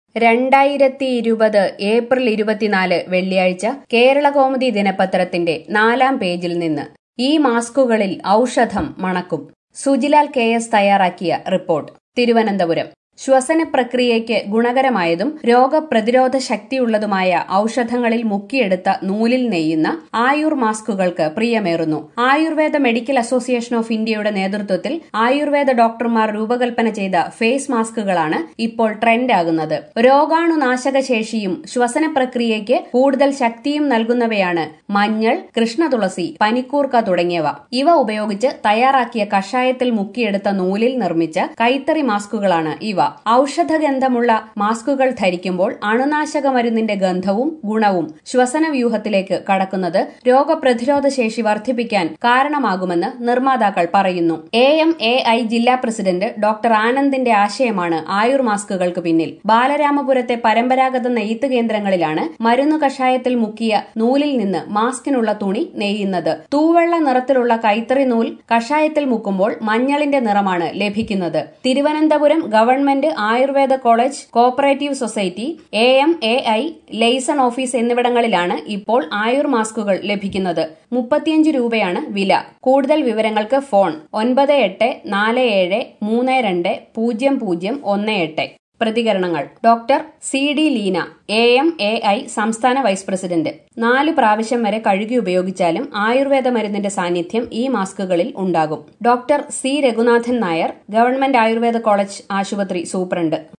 രണ്ടായിരത്തി ഇരുപത് ഏപ്രിൽ ഇരുപത്തിനാല് വെള്ളിയാഴ്ച കേരളകൗമുദി ദിനപത്രത്തിന്റെ നാലാം പേജിൽ നിന്ന് ഈ മാസ്കുകളിൽ ഔഷധം മണക്കും സുജിലാൽ കെ എസ് തയ്യാറാക്കിയ റിപ്പോർട്ട് തിരുവനന്തപുരം ശ്വസന പ്രക്രിയയ്ക്ക് ഗുണകരമായതും രോഗപ്രതിരോധ ശക്തിയുള്ളതുമായ ഔഷധങ്ങളിൽ മുക്കിയെടുത്ത നൂലിൽ നെയ്യുന്ന ആയുർ മാസ്കുകൾക്ക് പ്രിയമേറുന്നു ആയുർവേദ മെഡിക്കൽ അസോസിയേഷൻ ഓഫ് ഇന്ത്യയുടെ നേതൃത്വത്തിൽ ആയുർവേദ ഡോക്ടർമാർ രൂപകൽപ്പന ചെയ്ത ഫേസ് മാസ്കുകളാണ് ഇപ്പോൾ ട്രെൻഡാകുന്നത് രോഗാണുനാശക ശേഷിയും ശ്വസന പ്രക്രിയയ്ക്ക് കൂടുതൽ ശക്തിയും നൽകുന്നവയാണ് മഞ്ഞൾ കൃഷ്ണതുളസി പനിക്കൂർക്ക തുടങ്ങിയവ ഇവ ഉപയോഗിച്ച് തയ്യാറാക്കിയ കഷായത്തിൽ മുക്കിയെടുത്ത നൂലിൽ നിർമ്മിച്ച കൈത്തറി മാസ്കുകളാണ് ഇവ ഔഷധഗന്ധമുള്ള മാസ്കുകൾ ധരിക്കുമ്പോൾ അണുനാശക മരുന്നിന്റെ ഗന്ധവും ഗുണവും ശ്വസന വ്യൂഹത്തിലേക്ക് കടക്കുന്നത് രോഗപ്രതിരോധ ശേഷി വർദ്ധിപ്പിക്കാൻ കാരണമാകുമെന്ന് നിർമ്മാതാക്കൾ പറയുന്നു എ എം എ ഐ ജില്ലാ പ്രസിഡന്റ് ഡോക്ടർ ആനന്ദിന്റെ ആശയമാണ് ആയുർ മാസ്കുകൾക്ക് പിന്നിൽ ബാലരാമപുരത്തെ പരമ്പരാഗത നെയ്ത്ത് കേന്ദ്രങ്ങളിലാണ് മരുന്നു കഷായത്തിൽ മുക്കിയ നൂലിൽ നിന്ന് മാസ്കിനുള്ള തുണി നെയ്യുന്നത് തൂവെള്ള നിറത്തിലുള്ള കൈത്തറി നൂൽ കഷായത്തിൽ മുക്കുമ്പോൾ മഞ്ഞളിന്റെ നിറമാണ് ലഭിക്കുന്നത് Thiruvananthapuram government Ayurveda college cooperative society A M A I liaison office എന്നിവിടങ്ങളിലാണ് ഇപ്പോൾ ആയുർ മാസ്കുകൾ ലഭിക്കുന്നത് മുപ്പത്തിയഞ്ച് രൂപയാണ് വില കൂടുതൽ വിവരങ്ങൾക്ക് ഫോൺ ഒൻപത് എട്ട് നാല് ഏഴ് മൂന്ന് രണ്ട് പൂജ്യം പൂജ്യം ഒന്ന് എട്ട് പ്രതികരണങ്ങൾ doctor C D Leena A M A I സംസ്ഥാന വൈസ് പ്രസിഡന്റ് നാല് പ്രാവശ്യം വരെ കഴുകി ഉപയോഗിച്ചാലും ആയുർവേദ മരുന്നിന്റെ സാന്നിധ്യം ഈ മാസ്കുകളിൽ ഉണ്ടാകും doctor C Raghunathan Nair government Ayurveda college ആശുപത്രി സൂപ്രണ്ട്